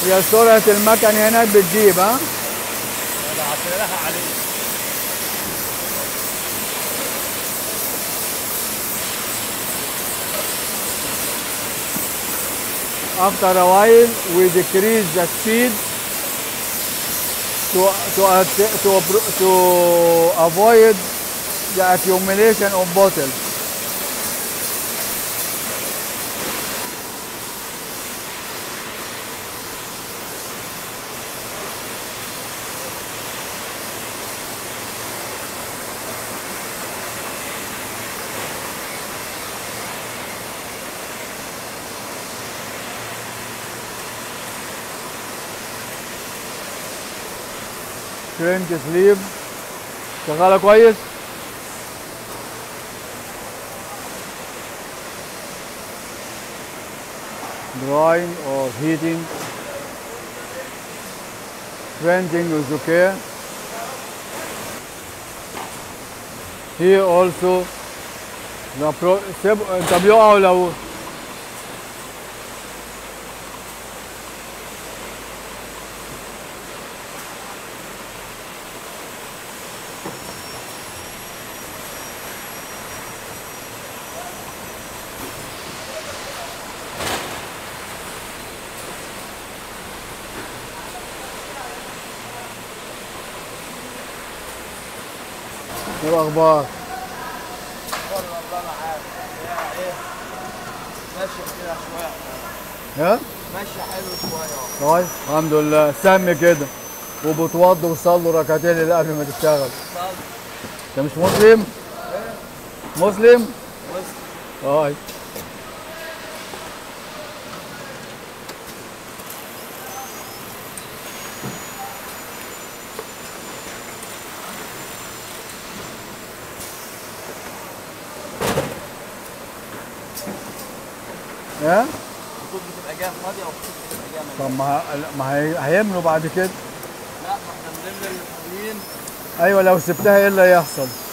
هي سرعة المكن هنا بتجيب ها بعتلها عليه after a while we decrease the speed to to att- to appro- to avoid the accumulation of bottles crank sleeve شغالة كويس drying or heating venting is okay here also the pro سيب انت بيقعوا لو ايه الاخبار والله ما عارف يا ايه ماشي كده شويه ها ماشي حلو شويه طيب الحمد لله سم كده وبتوضوا وصلوا ركعتين اللي قبل ما تشتغل انت مش مسلم مسلم بص طيب ها الخطوط بتبقى جايه فاضيه والخطوط بتبقى جايه مليانه طب ما ه- ما هي- هيملوا بعد كده لا ما احنا بنملى اللي فاضيين ايوه لو سبتها ايه اللي هيحصل